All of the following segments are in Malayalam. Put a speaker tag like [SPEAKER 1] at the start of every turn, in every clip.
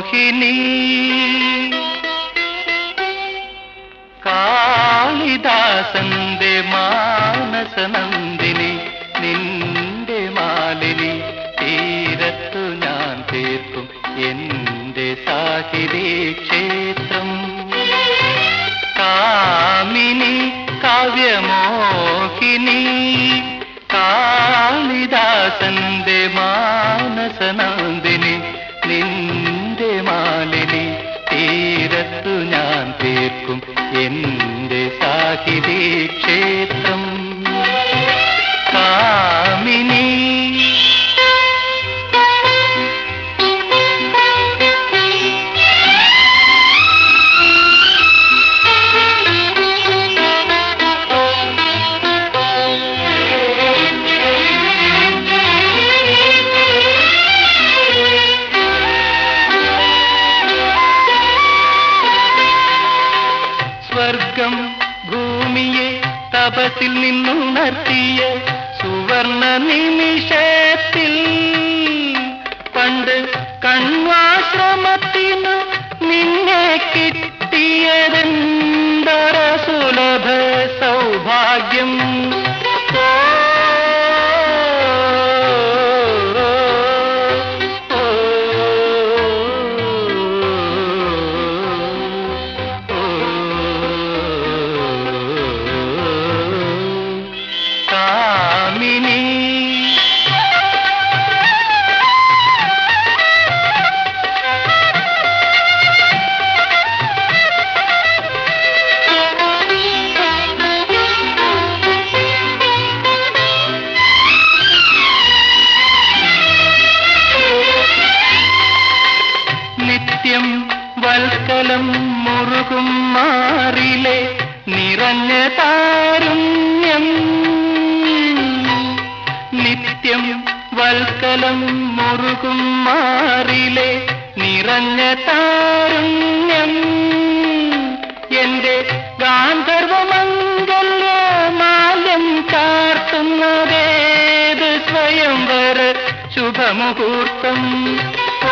[SPEAKER 1] കാവ്യമോഹിനി കാളിദാസന്റെ മാനസനന്ദിനി നിന്റെ മാലിനി തീരത്തു ഞാൻ തീർക്കും എന്റെ സാഹിതി ക്ഷേത്രം കാമിനി കാവ്യമോഹിനി കാളിദാസന്റെ മാനസനന്ദിനി നിന്റെ മാലിനി തീരത്തു ഞാൻ തീർക്കും എന്റെ സാഹിതി ക്ഷേത്രം കാമിനി സ്വർഗം ഭൂമിയെ തപസിൽ നിന്നുണർത്തിയ സുവർണ നിമിഷത്തിൽ പണ്ട് കണ്വാശ്രമത്തിനു നിന്നെ കിട്ടിയതെന്തര സുലഭ സൗഭാഗ്യം ഓ, ഓ, കാമിനി നിത്യം വൽക്കലം മുറുകും മാറിലെ നിറഞ്ഞ താരുണ്യം നിത്യം വൽക്കലം മുറുകും മാറിലെ നിറഞ്ഞ താരുണ്യം എന്റെ ഗാന്ധർവമംഗല്യ മാലം ചാർത്തുന്നതേത് സ്വയംവര ശുഭമുഹൂർത്തം ഓ,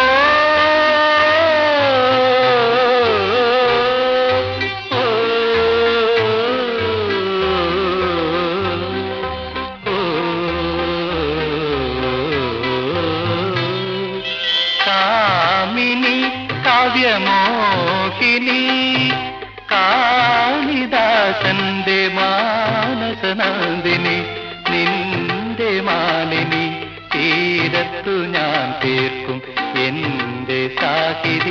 [SPEAKER 1] ഓ, കാമിനി കാവ്യമോഹിനി കാളിദാസന്റെ മാനസനന്ദിനി നിന്റെ മാലിനി തീരത്തു ഞാൻ തീർക്കും എന്റെ സാഹിതി